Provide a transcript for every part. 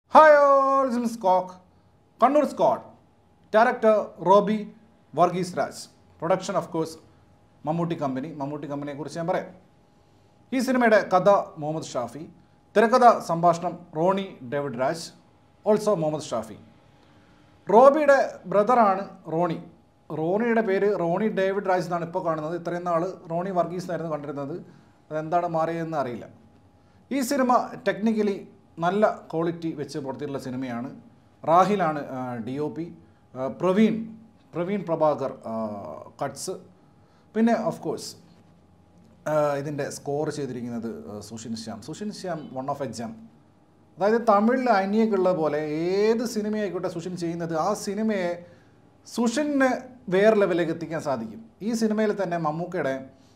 hi all ജിം സ്കോക്ക് Kannur squad director Roby Varghese Raj production of course Mammootty company Mammootty കമ്പനിയെ കുറിച്ച് ഞാൻ പറയാം ഈ സിനിമയുടെ കഥ മുഹമ്മദ് ഷാഫി തിരക്കഥ സംഭാഷണം റോണി ഡേവിഡ് രാജ് ഓൾസോ മുഹമ്മദ് ഷാഫി റോബിയുടെ ബ്രദറാണ് റോണി റോണിയുടെ പേര് റോണി ഡേവിഡ് രാജ് എന്നാണ് ഇപ്പോൾ കാണുന്നത് ഇത്രയും നാൾ റോണി വർഗീസ് എന്നായിരുന്നു കണ്ടിരുന്നത് അതെന്താണ് മാറിയതെന്ന് അറിയില്ല ഈ സിനിമ ടെക്നിക്കലി നല്ല ക്വാളിറ്റി വെച്ച് പുറത്തിയിട്ടുള്ള സിനിമയാണ് റാഹിലാണ് D O P Praveen Praveen Prabhakar cuts പിന്നെ ഓഫ് കോഴ്സ് ഇതിൻ്റെ സ്കോർ ചെയ്തിരിക്കുന്നത് ആ, Sushin Shyam Sushin Shyam one of exam അതായത് തമിഴിൽ അന്യൊക്കെയുള്ള പോലെ ഏത് സിനിമയായിക്കോട്ടെ സുഷിൻ ചെയ്യുന്നത് ആ സിനിമയെ സുഷിന് വേറെ ലെവലിലേക്ക് എത്തിക്കാൻ സാധിക്കും ഈ സിനിമയിൽ തന്നെ മമ്മൂക്കയുടെ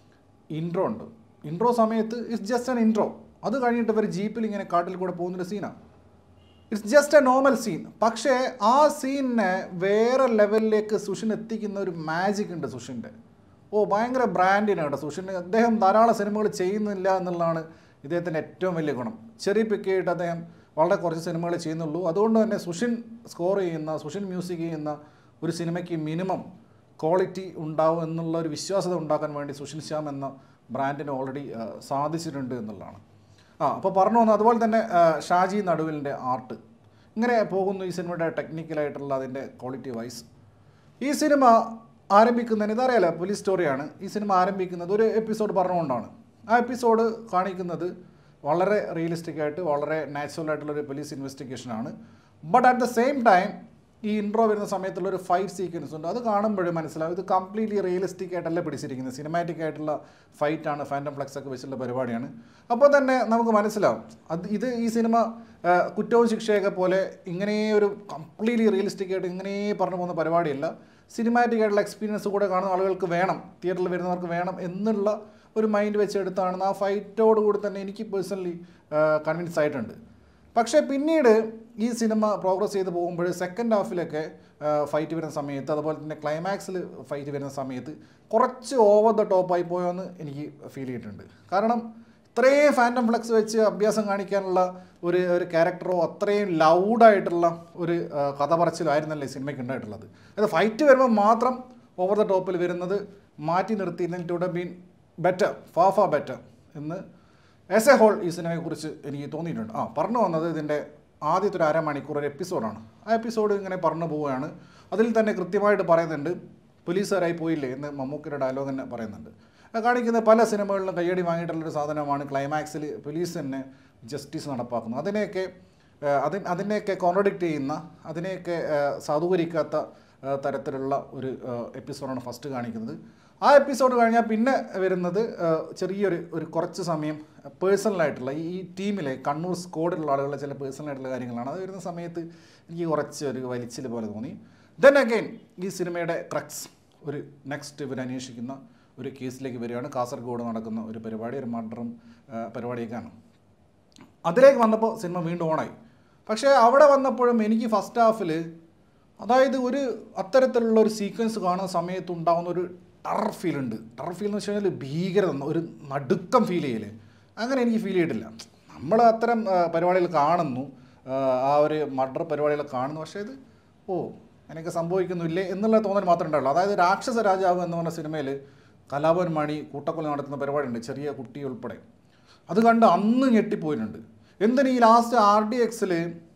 ഇൻട്രോ ഉണ്ട് ഇൻട്രോ സമയത്ത് ഇറ്റ്സ് ജസ്റ്റ് ആൻ ഇൻട്രോ അത് കഴിഞ്ഞിട്ട് ഇവർ ജീപ്പിൽ ഇങ്ങനെ കാട്ടിൽ കൂടെ പോകുന്നൊരു സീനാണ് it's just a normal scene പക്ഷേ ആ സീനിനെ വേറെ ലെവലിലേക്ക് സുഷിൻ എത്തിക്കുന്ന ഒരു മാജിക് ഉണ്ട് സുഷിൻ്റെ ഓ ഭയങ്കര ബ്രാൻഡിനാണ് കേട്ടോ സുഷിന് അദ്ദേഹം ധാരാളം സിനിമകൾ ചെയ്യുന്നില്ല എന്നുള്ളതാണ് ഇദ്ദേഹത്തിൻ്റെ ഏറ്റവും വലിയ ഗുണം ചെറിയ പിക്കായിട്ട് അദ്ദേഹം വളരെ കുറച്ച് സിനിമകൾ ചെയ്യുന്നുള്ളൂ അതുകൊണ്ട് തന്നെ സുഷിൻ സ്കോർ ചെയ്യുന്ന സുഷിൻ മ്യൂസിക് ചെയ്യുന്ന ഒരു സിനിമയ്ക്ക് മിനിമം ക്വാളിറ്റി ഉണ്ടാവും എന്നുള്ള ഒരു വിശ്വാസത ഉണ്ടാക്കാൻ വേണ്ടി സുഷിൻ ശ്യാം എന്ന ബ്രാൻഡിന് ഓൾറെഡി സാധിച്ചിട്ടുണ്ട് എന്നുള്ളതാണ് ആ അപ്പോൾ പറഞ്ഞു വന്നു അതുപോലെ തന്നെ ആ, ഷാജി നടുവിലിൻ്റെ ആർട്ട് ഇങ്ങനെ പോകുന്നു ഈ സിനിമയുടെ ടെക്നിക്കലായിട്ടുള്ള അതിൻ്റെ ക്വാളിറ്റി വൈസ് ഈ സിനിമ ആരംഭിക്കുന്നതിന് ഇതറിയാലോ പോലീസ് സ്റ്റോറിയാണ് ഈ സിനിമ ആരംഭിക്കുന്നത് ഒരു എപ്പിസോഡ് പറഞ്ഞുകൊണ്ടാണ് ആ എപ്പിസോഡ് കാണിക്കുന്നത് വളരെ റിയലിസ്റ്റിക് ആയിട്ട് വളരെ നാച്ചുറൽ ആയിട്ടുള്ള ഒരു പോലീസ് ഇൻവെസ്റ്റിഗേഷനാണ് but at the same time ഈ ഇൻട്രോ വരുന്ന സമയത്തുള്ള ഒരു ഫൈറ്റ് സീക്വൻസ് ഉണ്ട് അത് കാണുമ്പോഴും മനസ്സിലാവും ഇത് കംപ്ലീറ്റ്ലി റിയലിസ്റ്റിക് ആയിട്ടല്ല പിടിച്ചിരിക്കുന്നത് സിനിമാറ്റിക് ആയിട്ടുള്ള ഫൈറ്റാണ് ഫാൻറ്റം ഫ്ലക്സ് ഒക്കെ വെച്ചുള്ള പരിപാടിയാണ് അപ്പോൾ തന്നെ നമുക്ക് മനസ്സിലാവും അത് ഇത് ഈ സിനിമ ആ, കുറ്റവും ശിക്ഷയൊക്കെ പോലെ ഇങ്ങനെ ഒരു കംപ്ലീറ്റ്ലി റിയലിസ്റ്റിക് ആയിട്ട് ഇങ്ങനെ പറഞ്ഞു പോകുന്ന പരിപാടിയല്ല സിനിമാറ്റിക് ആയിട്ടുള്ള എക്സ്പീരിയൻസ് കൂടെ കാണുന്ന ആളുകൾക്ക് വേണം തിയേറ്ററിൽ വരുന്നവർക്ക് വേണം എന്നുള്ള ഒരു മൈൻഡ് വെച്ചെടുത്താണ് ആ ഫൈറ്റോട് കൂടി തന്നെ എനിക്ക് പേഴ്സണലി കൺവിൻസ് ആയിട്ടുണ്ട് പക്ഷേ പിന്നീട് ഈ സിനിമ പ്രോഗ്രസ് ചെയ്ത് പോകുമ്പോൾ സെക്കൻഡ് ഹാഫിലൊക്കെ ഫൈറ്റ് വരുന്ന സമയത്ത് അതുപോലെ തന്നെ ക്ലൈമാക്സിൽ ഫൈറ്റ് വരുന്ന സമയത്ത് കുറച്ച് ഓവർ ദ ടോപ്പായി പോയോന്ന് എനിക്ക് ഫീൽ ചെയ്തിട്ടുണ്ട് കാരണം ഇത്രയും ഫാൻറ്റം ഫ്ലക്സ് വെച്ച് അഭ്യാസം കാണിക്കാനുള്ള ഒരു ഒരു ക്യാരക്ടറോ അത്രയും ലൗഡായിട്ടുള്ള ഒരു ആ, കഥ പറച്ചിലായിരുന്നല്ലേ ഈ സിനിമയ്ക്ക് ഉണ്ടായിട്ടുള്ളത് അത് ഫൈറ്റ് വരുമ്പോൾ മാത്രം ഓവർ ദ ടോപ്പിൽ വരുന്നത് മാറ്റി നിർത്തിയിരുന്നെങ്കിൽ ടു ബീൻ ബെറ്റർ ഫാ ഫാ ബെറ്റർ എന്ന് ആസ് എ ഹോൾ ഈ സിനിമയെക്കുറിച്ച് എനിക്ക് തോന്നിയിട്ടുണ്ട് ആ പറഞ്ഞു വന്നത് ഇതിൻ്റെ ആദ്യത്തെ ഒരു അരമണിക്കൂർ ഒരു എപ്പിസോഡാണ് ആ എപ്പിസോഡ് ഇങ്ങനെ പറഞ്ഞു പോവുകയാണ് അതിൽ തന്നെ കൃത്യമായിട്ട് പറയുന്നുണ്ട് പോലീസുകാരായി പോയില്ലേ എന്ന് മമ്മൂക്കിയുടെ ഡയലോഗ് തന്നെ പറയുന്നുണ്ട് അത് കാണിക്കുന്ന പല സിനിമകളിലും കയ്യടി വാങ്ങിയിട്ടുള്ളൊരു സാധനമാണ് ക്ലൈമാക്സിൽ പോലീസ് തന്നെ ജസ്റ്റിസ് നടപ്പാക്കുന്നത് അതിനെയൊക്കെ ഏഹ്, അതി അതിനെയൊക്കെ കോൺട്രഡിക്റ്റ് ചെയ്യുന്ന അതിനെയൊക്കെ ഏഹ്, സാധൂകരിക്കാത്ത ഏഹ്, തരത്തിലുള്ള ഒരു ഏഹ്, എപ്പിസോഡാണ് ഫസ്റ്റ് കാണിക്കുന്നത് ആ എപ്പിസോഡ് കഴിഞ്ഞാൽ പിന്നെ വരുന്നത് ഏഹ്, ചെറിയൊരു ഒരു കുറച്ച് സമയം പേഴ്സണലായിട്ടുള്ള ഈ ഈ ടീമിലെ കണ്ണൂർ സ്കോഡിലുള്ള ആളുകളുടെ ചില പേഴ്സണലായിട്ടുള്ള കാര്യങ്ങളാണ് അത് വരുന്ന സമയത്ത് എനിക്ക് കുറച്ച് ഒരു വലിച്ചിൽ പോലെ തോന്നി ദെൻ അഗെയിൻ ഈ സിനിമയുടെ ക്രക്സ് ഒരു നെക്സ്റ്റ് ഇവർ അന്വേഷിക്കുന്ന ഒരു കേസിലേക്ക് വരികയാണ് കാസർഗോഡ് നടക്കുന്ന ഒരു പരിപാടി ഒരു മർഡറും പരിപാടിയൊക്കെയാണ് അതിലേക്ക് വന്നപ്പോൾ സിനിമ വീണ്ടും ഓണായി പക്ഷേ അവിടെ വന്നപ്പോഴും എനിക്ക് ഫസ്റ്റ് ഹാഫിൽ അതായത് ഒരു അത്തരത്തിലുള്ള ഒരു സീക്വൻസ് കാണുന്ന സമയത്ത് ഉണ്ടാകുന്ന ഒരു ടർ ഫീൽ ഉണ്ട് ടർ ഫീൽ എന്ന് വെച്ച് കഴിഞ്ഞാൽ ഭീകരത ഒരു നടുക്കം ഫീൽ ചെയ്യല് അങ്ങനെ എനിക്ക് ഫീൽ ചെയ്തിട്ടില്ല നമ്മൾ അത്തരം ആ, പരിപാടികൾ കാണുന്നു ആ, ആ ഒരു മർഡർ പരിപാടികൾ കാണുന്നു പക്ഷേ ഇത് ഓ അങ്ങനെയൊക്കെ സംഭവിക്കുന്നില്ലേ എന്നുള്ള തോന്നൽ മാത്രമേ ഉണ്ടാവുള്ളൂ അതായത് രാക്ഷസ രാജാവ് എന്ന് പറഞ്ഞ സിനിമയിൽ കലാഭവൻ മണി കൂട്ടക്കൊല നടത്തുന്ന പരിപാടിയുണ്ട് ചെറിയ കുട്ടി ഉൾപ്പെടെ അത് കണ്ട് അന്ന് ഞെട്ടിപ്പോയിട്ടുണ്ട് എന്തിന് ഈ ലാസ്റ്റ് ആർ ഡി എക്സിൽ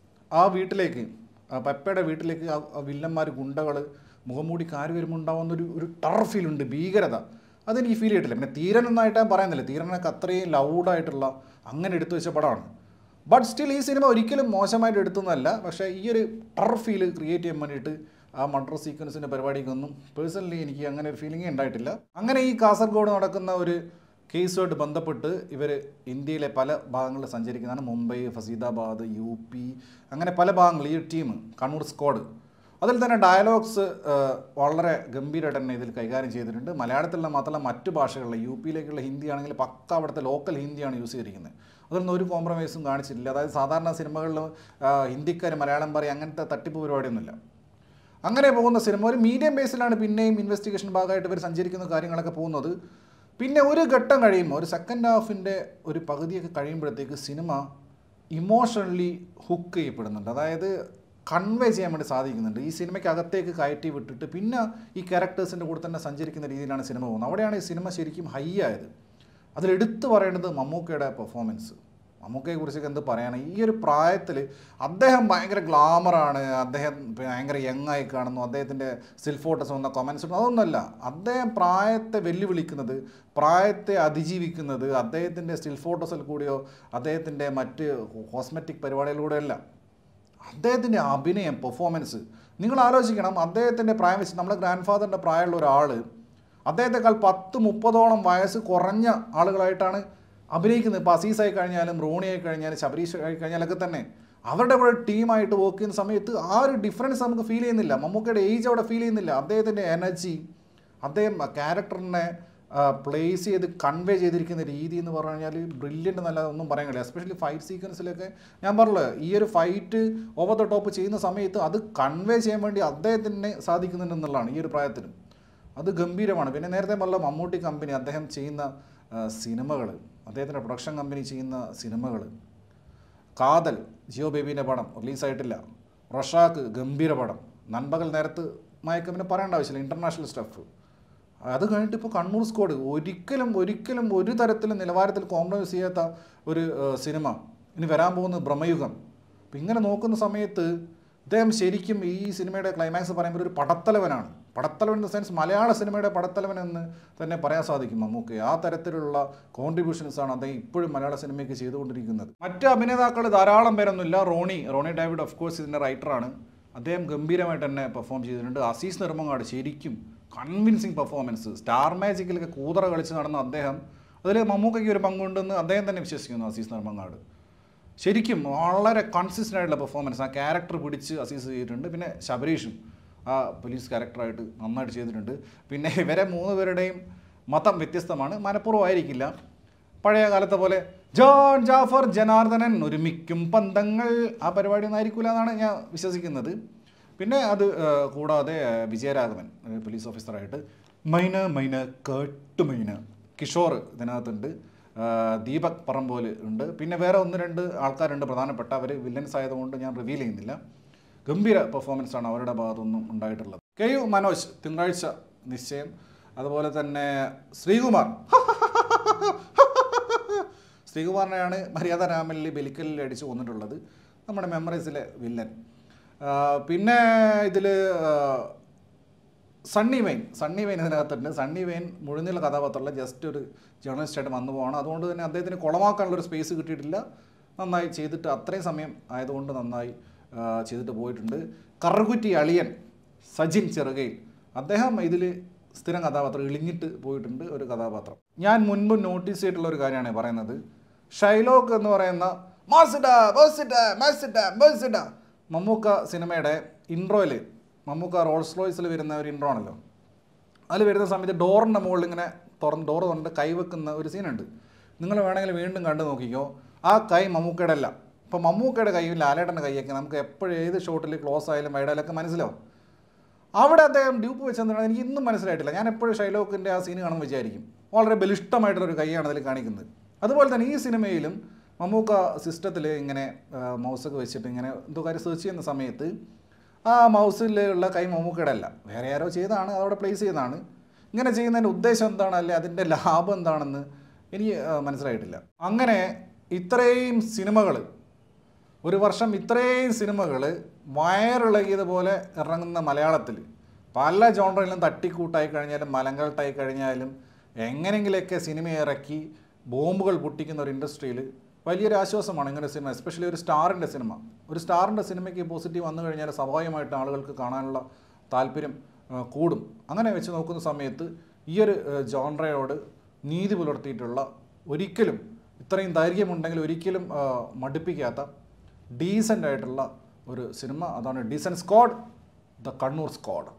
ആ വീട്ടിലേക്ക് ആ പെപ്പയുടെ വീട്ടിലേക്ക് ആ ആ വില്ലന്മാർ ഗുണ്ടകൾ മുഖംമൂടി കാര് വരുമ്പോൾ ഉണ്ടാവുന്ന ഒരു ഒരു ടർ ഫീലുണ്ട് ഭീകരത അതെനിക്ക് ഫീൽ ചെയ്തിട്ടില്ല പിന്നെ തീരൻ എന്നായിട്ട് ഞാൻ പറയുന്നില്ല തീരനൊക്കെ അത്രയും ലൗഡായിട്ടുള്ള അങ്ങനെ എടുത്തു വെച്ച പടമാണ് ബട്ട് സ്റ്റിൽ ഈ സിനിമ ഒരിക്കലും മോശമായിട്ട് എടുത്തൊന്നുമല്ല പക്ഷേ ഈ ഒരു ടർ ഫീൽ ക്രിയേറ്റ് ചെയ്യാൻ വേണ്ടിയിട്ട് ആ മണ്ടർ സീക്വൻസിൻ്റെ പരിപാടിക്കൊന്നും പേഴ്സണലി എനിക്ക് അങ്ങനെ ഒരു ഫീലിംഗേ ഉണ്ടായിട്ടില്ല അങ്ങനെ ഈ കാസർഗോഡ് നടക്കുന്ന ഒരു കേസുമായിട്ട് ബന്ധപ്പെട്ട് ഇവർ ഇന്ത്യയിലെ പല ഭാഗങ്ങളിൽ സഞ്ചരിക്കുന്നതാണ് മുംബൈ ഫസീദാബാദ് യു പി അങ്ങനെ പല ഭാഗങ്ങൾ ഈ ടീം കണ്ണൂർ സ്ക്വാഡ് അതിൽ തന്നെ ഡയലോഗ്സ് വളരെ ഗംഭീരമായിട്ട് തന്നെ ഇതിൽ കൈകാര്യം ചെയ്തിട്ടുണ്ട് മലയാളത്തിലുള്ള മാത്രമല്ല മറ്റു ഭാഷകളിലെ യു പിയിലേക്കുള്ള ഹിന്ദി ആണെങ്കിൽ പക്ക അവിടുത്തെ ലോക്കൽ ഹിന്ദിയാണ് യൂസ് ചെയ്തിരിക്കുന്നത് അതിലൊന്നും ഒരു കോംപ്രമൈസും കാണിച്ചിട്ടില്ല അതായത് സാധാരണ സിനിമകളിൽ ഹിന്ദിക്കാർ മലയാളം പറയും അങ്ങനത്തെ തട്ടിപ്പ് പരിപാടിയൊന്നുമില്ല അങ്ങനെ പോകുന്ന സിനിമ ഒരു മീഡിയം ബേസിലാണ് പിന്നെയും ഇൻവെസ്റ്റിഗേഷൻ ഭാഗമായിട്ട് ഇവർ സഞ്ചരിക്കുന്ന കാര്യങ്ങളൊക്കെ പോകുന്നത് പിന്നെ ഒരു ഘട്ടം കഴിയുമ്പോൾ ഒരു സെക്കൻഡ് ഹാഫിൻ്റെ ഒരു പകുതിയൊക്കെ കഴിയുമ്പോഴത്തേക്ക് സിനിമ ഇമോഷണലി ഹുക്ക് ചെയ്യപ്പെടുന്നുണ്ട് അതായത് കൺവേ ചെയ്യാൻ വേണ്ടി സാധിക്കുന്നുണ്ട് ഈ സിനിമയ്ക്ക് അകത്തേക്ക് കയറ്റി വിട്ടിട്ട് പിന്നെ ഈ ക്യാരക്ടേഴ്സിൻ്റെ കൂടെ തന്നെ സഞ്ചരിക്കുന്ന രീതിയിലാണ് സിനിമ പോകുന്നത് അവിടെയാണ് ഈ സിനിമ ശരിക്കും ഹൈ ആയത് അതിലെടുത്തു പറയേണ്ടത് മമ്മൂക്കയുടെ പെർഫോമൻസ് മമ്മൂക്കയെ കുറിച്ചൊക്കെ എന്ത് പറയാനാണ് ഈ ഒരു പ്രായത്തിൽ അദ്ദേഹം ഭയങ്കര ഗ്ലാമറാണ് അദ്ദേഹം ഭയങ്കര യങ് ആയി കാണുന്നു അദ്ദേഹത്തിൻ്റെ സ്റ്റിൽ ഫോട്ടോസ് വന്ന കൊമൻസ് അതൊന്നുമല്ല അദ്ദേഹം പ്രായത്തെ വെല്ലുവിളിക്കുന്നത് പ്രായത്തെ അതിജീവിക്കുന്നത് അദ്ദേഹത്തിൻ്റെ സ്റ്റിൽ ഫോട്ടോസിൽ കൂടിയോ അദ്ദേഹത്തിൻ്റെ മറ്റ് കോസ്മെറ്റിക് പരിപാടികളിലൂടെയല്ല അദ്ദേഹത്തിൻ്റെ അഭിനയം പെർഫോമൻസ് നിങ്ങൾ ആലോചിക്കണം അദ്ദേഹത്തിൻ്റെ പ്രായം വെച്ച് നമ്മുടെ ഗ്രാൻഡ് ഫാദറിൻ്റെ പ്രായമുള്ള ഒരാൾ അദ്ദേഹത്തെക്കാൾ പത്ത് മുപ്പതോളം വയസ്സ് കുറഞ്ഞ ആളുകളായിട്ടാണ് അഭിനയിക്കുന്നത് ഇപ്പോൾ അസീസായി കഴിഞ്ഞാലും റോണി ആയി കഴിഞ്ഞാലും ശബരീഷ് ആയി കഴിഞ്ഞാലൊക്കെ തന്നെ അവരുടെ കൂടെ ടീമായിട്ട് വർക്ക് ചെയ്യുന്ന സമയത്ത് ആ ഒരു ഡിഫറൻസ് നമുക്ക് ഫീൽ ചെയ്യുന്നില്ല മമ്മൂക്കയുടെ ഏജ് അവിടെ ഫീൽ ചെയ്യുന്നില്ല അദ്ദേഹത്തിൻ്റെ എനർജി അദ്ദേഹം ക്യാരക്ടറിനെ പ്ലേസ് ചെയ്ത് കൺവേ ചെയ്തിരിക്കുന്ന രീതി എന്ന് പറഞ്ഞു കഴിഞ്ഞാൽ ബ്രില്യൻ്റ് നല്ല ഒന്നും പറയാൻ കഴിയില്ല എസ്പെഷ്യലി ഫൈറ്റ് സീക്വൻസിലൊക്കെ ഞാൻ പറഞ്ഞല്ലോ ഈ ഒരു ഫൈറ്റ് ഓവർ ദ ടോപ്പ് ചെയ്യുന്ന സമയത്ത് അത് കൺവേ ചെയ്യാൻ വേണ്ടി അദ്ദേഹത്തിന് സാധിക്കുന്നുണ്ടെന്നുള്ളതാണ് ഈ ഒരു പ്രായത്തിലും അത് ഗംഭീരമാണ് പിന്നെ നേരത്തെ പറഞ്ഞ മമ്മൂട്ടി കമ്പനി അദ്ദേഹം ചെയ്യുന്ന സിനിമകൾ അദ്ദേഹത്തിൻ്റെ പ്രൊഡക്ഷൻ കമ്പനി ചെയ്യുന്ന സിനിമകൾ കാതൽ ജിയോ ബേബീൻ്റെ പടം റിലീസായിട്ടില്ല റൊഷാക്ക് ഗംഭീര പടം നൻപകൽ നേരത്ത് മയക്കം പിന്നെ പറയേണ്ട ആവശ്യമില്ല ഇൻ്റർനാഷണൽ സ്റ്റഫ് അത് കഴിഞ്ഞിട്ട് ഇപ്പോൾ കണ്ണൂർ സ്ക്വാഡ് ഒരിക്കലും ഒരിക്കലും ഒരു തരത്തിലും നിലവാരത്തിൽ കോംപ്രമൈസ് ചെയ്യാത്ത ഒരു ഏഹ്, സിനിമ ഇനി വരാൻ പോകുന്നത് ബ്രഹ്മയുഗം അപ്പം ഇങ്ങനെ നോക്കുന്ന സമയത്ത് ഇദ്ദേഹം ശരിക്കും ഈ സിനിമയുടെ ക്ലൈമാക്സ് പറയുമ്പോൾ ഒരു പടത്തലവനാണ് പടത്തലവൻ ഇൻ ദ സെൻസ് മലയാള സിനിമയുടെ പടത്തലവൻ എന്ന് തന്നെ പറയാൻ സാധിക്കും നമുക്ക് ആ തരത്തിലുള്ള കോൺട്രിബ്യൂഷൻസ് ആണ് അദ്ദേഹം ഇപ്പോഴും മലയാള സിനിമയ്ക്ക് ചെയ്തുകൊണ്ടിരിക്കുന്നത് മറ്റ് അഭിനേതാക്കൾ ധാരാളം പേരൊന്നുമില്ല റോണി റോണി ഡേവിഡ് ഓഫ് കോഴ്സ് ഇതിൻ്റെ റൈറ്ററാണ് അദ്ദേഹം ഗംഭീരമായിട്ട് തന്നെ പെർഫോം ചെയ്തിട്ടുണ്ട് അസീസ് നെടുമങ്ങാട് ശരിക്കും കൺവിൻസിങ് പെർഫോമൻസ് സ്റ്റാർ മാജിക്കിലൊക്കെ കൂതറ കളിച്ച് നടന്ന അദ്ദേഹം അതിൽ മമ്മൂക്കയ്ക്ക് ഒരു പങ്കുണ്ടെന്ന് അദ്ദേഹം തന്നെ വിശ്വസിക്കുന്നു അസീസ് നെടുമങ്ങാട് ശരിക്കും വളരെ കൺസിസ്റ്റൻ്റ് ആയിട്ടുള്ള പെർഫോമൻസ് ആ ക്യാരക്ടർ പിടിച്ച് അസീസ് ചെയ്തിട്ടുണ്ട് പിന്നെ ശബരീഷും ആ പോലീസ് ക്യാരക്ടറായിട്ട് നന്നായിട്ട് ചെയ്തിട്ടുണ്ട് പിന്നെ ഇവരെ മൂന്ന് പേരുടെയും മതം വ്യത്യസ്തമാണ് മനഃപൂർവ്വമായിരിക്കില്ല പഴയ കാലത്തെ പോലെ ജോൺ ജാഫർ ജനാർദ്ദനൻ ഒരുമിക്കും പന്തങ്ങൾ ആ പരിപാടി ഒന്നും ആയിരിക്കില്ല എന്നാണ് ഞാൻ വിശ്വസിക്കുന്നത് പിന്നെ അത് ആ, കൂടാതെ ആ, വിജയരാഘവൻ ആ, പോലീസ് ഓഫീസറായിട്ട് മൈന മൈന കേട്ട് മൈന കിഷോർ ഇതിനകത്തുണ്ട് ആ, ദീപക് പറമ്പോല് ഉണ്ട് പിന്നെ വേറെ ഒന്ന് രണ്ട് ആൾക്കാരുണ്ട് പ്രധാനപ്പെട്ട അവർ വില്ലൻസ് ആയതുകൊണ്ട് ഞാൻ റിവീൽ ചെയ്യുന്നില്ല ഗംഭീര പെർഫോമൻസ് ആണ് അവരുടെ ഭാഗത്തുനിന്നും ഉണ്ടായിട്ടുള്ളത് കെ യു മനോജ് തിങ്കളാഴ്ച നിശ്ചയം അതുപോലെ തന്നെ ശ്രീകുമാർ ശ്രീകുമാറിനെയാണ് മര്യാദ രാമനിൽ ബലിക്കലിൽ അടിച്ച് കൊന്നിട്ടുള്ളത് നമ്മുടെ മെമ്മറീസിലെ വില്ലൻ ആ, പിന്നെ ഇതിൽ സണ്ണി വെയിൻ സണ്ണി വെയിൻ ഇതിനകത്തുണ്ട് സണ്ണി വെയിൻ മുഴുനീള കഥാപാത്രമുള്ള ജസ്റ്റ് ഒരു ജേർണലിസ്റ്റായിട്ട് വന്നു പോകണം അതുകൊണ്ട് തന്നെ അദ്ദേഹത്തിന് കുളമാക്കാനുള്ള ഒരു സ്പേസ് കിട്ടിയിട്ടില്ല നന്നായി ചെയ്തിട്ട് അത്രയും സമയം ആയതുകൊണ്ട് നന്നായി ആ, ചെയ്തിട്ട് പോയിട്ടുണ്ട് കറുകുറ്റി അളിയൻ സജിൻ ചെറുകയിൽ അദ്ദേഹം ഇതിൽ സ്ഥിരം കഥാപാത്രം ഇളിഞ്ഞിട്ട് പോയിട്ടുണ്ട് ഒരു കഥാപാത്രം ഞാൻ മുൻപ് നോട്ടീസ് ചെയ്തിട്ടുള്ള ഒരു കാര്യമാണ് പറയുന്നത് ഷൈലോക്ക് എന്ന് പറയുന്ന മാസിഡ ബോസിഡ മാസിഡ ബോസിഡ മമ്മൂക്ക സിനിമയുടെ ഇൻട്രോയിൽ മമ്മൂക്ക റോൾസ് റോയ്സിൽ വരുന്ന ഒരു ഇൻട്രോ ആണല്ലോ അതിൽ വരുന്ന സമയത്ത് ഡോറിൻ്റെ മുകളിൽ ഇങ്ങനെ തുറന്ന് ഡോർ തുറന്നിട്ട് കൈ വെക്കുന്ന ഒരു സീനുണ്ട് നിങ്ങൾ വേണമെങ്കിൽ വീണ്ടും കണ്ടു നോക്കിക്കോ ആ കൈ മമ്മൂക്കയുടെ അല്ല ഇപ്പോൾ മമ്മൂക്കയുടെ കൈയും ലാലേട്ടൻ്റെ കൈയൊക്കെ നമുക്ക് എപ്പോഴും ഏത് ഷോട്ടിൽ ക്ലോസ് ആയാലും വൈഡായാലൊക്കെ മനസ്സിലാവും അവിടെ അദ്ദേഹം ഡ്യൂപ്പ് വെച്ചെന്നാണ് എനിക്ക് ഇന്നും മനസ്സിലായിട്ടില്ല ഞാൻ എപ്പോഴും ഷൈലോക്കിൻ്റെ ആ സീൻ കാണുമ്പോൾ വിചാരിക്കും വളരെ ബലിഷ്ടമായിട്ടുള്ള ഒരു കൈയാണ് അതിൽ കാണിക്കുന്നത് അതുപോലെ തന്നെ ഈ സിനിമയിലും മമ്മൂക്ക സിസ്റ്റത്തിൽ ഇങ്ങനെ മൗസൊക്കെ വെച്ചിട്ട് ഇങ്ങനെ എന്തോ കാര്യം സെർച്ച് ചെയ്യുന്ന സമയത്ത് ആ മൗസിലുള്ള കൈ മമ്മൂക്കയുടെ അല്ല വേറെ ആരോ ചെയ്തതാണ് അതവിടെ പ്ലേസ് ചെയ്തതാണ് ഇങ്ങനെ ചെയ്യുന്നതിൻ്റെ ഉദ്ദേശം എന്താണ് അല്ലെ അതിൻ്റെ ലാഭം എന്താണെന്ന് എനിക്ക് ആ, മനസ്സിലായിട്ടില്ല അങ്ങനെ ഇത്രയും സിനിമകൾ ഒരു വർഷം ഇത്രയും സിനിമകൾ വയറിളകിയതുപോലെ ഇറങ്ങുന്ന മലയാളത്തിൽ പല ജോണറിലും തട്ടിക്കൂട്ടായി കഴിഞ്ഞാലും മലങ്കൾട്ടായി കഴിഞ്ഞാലും എങ്ങനെയെങ്കിലൊക്കെ സിനിമ ഇറക്കി ബോംബുകൾ പൊട്ടിക്കുന്ന ഒരു ഇൻഡസ്ട്രിയിൽ വലിയൊരു ആശ്വാസമാണ് ഇങ്ങനെ സിനിമ എസ്പെഷ്യലി ഒരു സ്റ്റാറിൻ്റെ സിനിമ ഒരു സ്റ്റാറിൻ്റെ സിനിമയ്ക്ക് പോസിറ്റീവ് വന്നു കഴിഞ്ഞാൽ സ്വാഭാവികമായിട്ട് ആളുകൾക്ക് കാണാനുള്ള താല്പര്യം ആ, കൂടും അങ്ങനെ വെച്ച് നോക്കുന്ന സമയത്ത് ഈ ഒരു ജോൺറയോട് നീതി പുലർത്തിയിട്ടുള്ള ഒരിക്കലും ഇത്രയും ദൈർഘ്യമുണ്ടെങ്കിൽ ഒരിക്കലും ആ, മടുപ്പിക്കാത്ത ഡീസൻ്റ് ആയിട്ടുള്ള ഒരു സിനിമ അതാണ് decent squad the Kannur squad